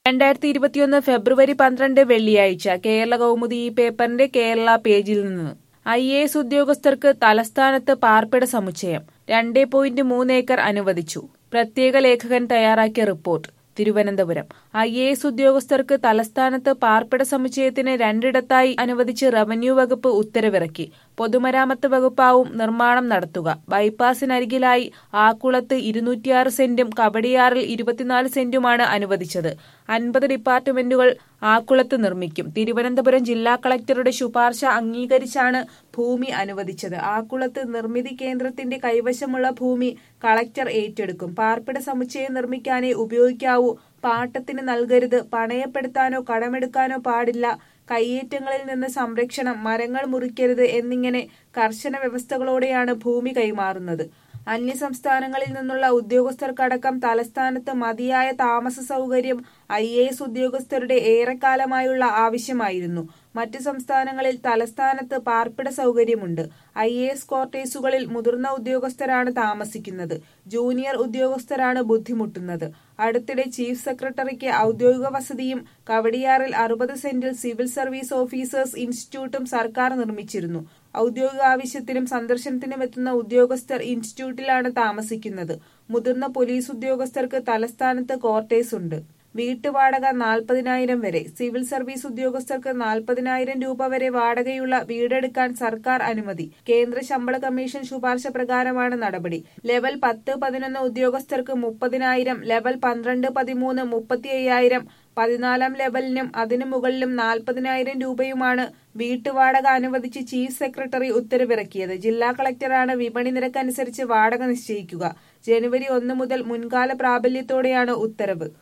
രണ്ടായിരത്തി ഇരുപത്തിയൊന്ന് ഫെബ്രുവരി പന്ത്രണ്ട് വെള്ളിയാഴ്ച കേരള കൗമുദി ഈ പേപ്പറിന്റെ കേരള പേജിൽ നിന്ന് ഐ എ എസ് ഉദ്യോഗസ്ഥർക്ക് തലസ്ഥാനത്ത് പാർപ്പിട സമുച്ചയം രണ്ടേ പോയിന്റ് മൂന്ന് ഏക്കർ അനുവദിച്ചു പ്രത്യേക ലേഖകൻ തയ്യാറാക്കിയ report Thiruvananthapuram I A S ഉദ്യോഗസ്ഥർക്ക് തലസ്ഥാനത്ത് പാർപ്പിട സമുച്ചയത്തിന് രണ്ടിടത്തായി അനുവദിച്ച് റവന്യൂ വകുപ്പ് ഉത്തരവിറക്കി പൊതുമരാമത്ത് വകുപ്പാവും നിർമ്മാണം നടത്തുക ബൈപ്പാസിനരികിലായി ആക്കുളത്ത് ഇരുന്നൂറ്റിയാറ് സെന്റും കവടിയാറിൽ ഇരുപത്തിനാല് സെന്റുമാണ് അനുവദിച്ചത് അൻപത് ഡിപ്പാർട്ട്മെന്റുകൾ ആക്കുളത്ത് നിർമ്മിക്കും തിരുവനന്തപുരം ജില്ലാ കളക്ടറുടെ ശുപാർശ അംഗീകരിച്ചാണ് ഭൂമി അനുവദിച്ചത് ആക്കുളത്ത് നിർമ്മിതി കേന്ദ്രത്തിന്റെ കൈവശമുള്ള ഭൂമി കളക്ടർ ഏറ്റെടുക്കും പാർപ്പിട സമുച്ചയം നിർമ്മിക്കാനേ ഉപയോഗിക്കാവൂ പാട്ടത്തിന് നൽകരുത് പണയപ്പെടുത്താനോ കടമെടുക്കാനോ പാടില്ല കയ്യേറ്റങ്ങളിൽ നിന്ന് സംരക്ഷണം മരങ്ങൾ മുറിക്കരുത് എന്നിങ്ങനെ കർശന വ്യവസ്ഥകളോടെയാണ് ഭൂമി കൈമാറുന്നത് അന്യസംസ്ഥാനങ്ങളിൽ നിന്നുള്ള ഉദ്യോഗസ്ഥർക്കടക്കം തലസ്ഥാനത്ത് മതിയായ താമസ സൗകര്യം ഐ എ എസ് ഉദ്യോഗസ്ഥരുടെ ഏറെക്കാലമായുള്ള ആവശ്യമായിരുന്നു മറ്റു സംസ്ഥാനങ്ങളിൽ തലസ്ഥാനത്ത് പാർപ്പിട സൗകര്യമുണ്ട് ഐ എ എസ് ക്വാർട്ടേഴ്സുകളിൽ മുതിർന്ന ഉദ്യോഗസ്ഥരാണ് താമസിക്കുന്നത് ജൂനിയർ ഉദ്യോഗസ്ഥരാണ് ബുദ്ധിമുട്ടുന്നത് അടുത്തിടെ ചീഫ് സെക്രട്ടറിക്ക് ഔദ്യോഗിക വസതിയും കവടിയാറിൽ അറുപത് സെന്റിൽ സിവിൽ സർവീസ് ഓഫീസേഴ്സ് ഇൻസ്റ്റിറ്റ്യൂട്ടും സർക്കാർ നിർമ്മിച്ചിരുന്നു ഔദ്യോഗിക ആവശ്യത്തിനും സന്ദർശനത്തിനും എത്തുന്ന ഉദ്യോഗസ്ഥർ ഇൻസ്റ്റിറ്റ്യൂട്ടിലാണ് താമസിക്കുന്നത് മുതിർന്ന പോലീസ് ഉദ്യോഗസ്ഥർക്ക് തലസ്ഥാനത്ത് ക്വാർട്ടേഴ്സ് ഉണ്ട് വീട്ടുവാടക നാൽപ്പതിനായിരം വരെ സിവിൽ സർവീസ് ഉദ്യോഗസ്ഥർക്ക് നാൽപ്പതിനായിരം രൂപ വരെ വാടകയുള്ള വീടെടുക്കാൻ സർക്കാർ അനുമതി കേന്ദ്ര ശമ്പള കമ്മീഷൻ ശുപാർശ പ്രകാരമാണ് നടപടി ലെവൽ പത്ത് പതിനൊന്ന് ഉദ്യോഗസ്ഥർക്ക് മുപ്പതിനായിരം ലെവൽ പന്ത്രണ്ട് പതിമൂന്ന് മുപ്പത്തി അയ്യായിരം പതിനാലാം ലെവലിനും അതിനു മുകളിലും നാൽപ്പതിനായിരം രൂപയുമാണ് വീട്ടുവാടക അനുവദിച്ച് ചീഫ് സെക്രട്ടറി ഉത്തരവിറക്കിയത് ജില്ലാ കളക്ടറാണ് വിപണി നിരക്കനുസരിച്ച് വാടക നിശ്ചയിക്കുക ജനുവരി ഒന്ന് മുതൽ മുൻകാല പ്രാബല്യത്തോടെയാണ് ഉത്തരവ്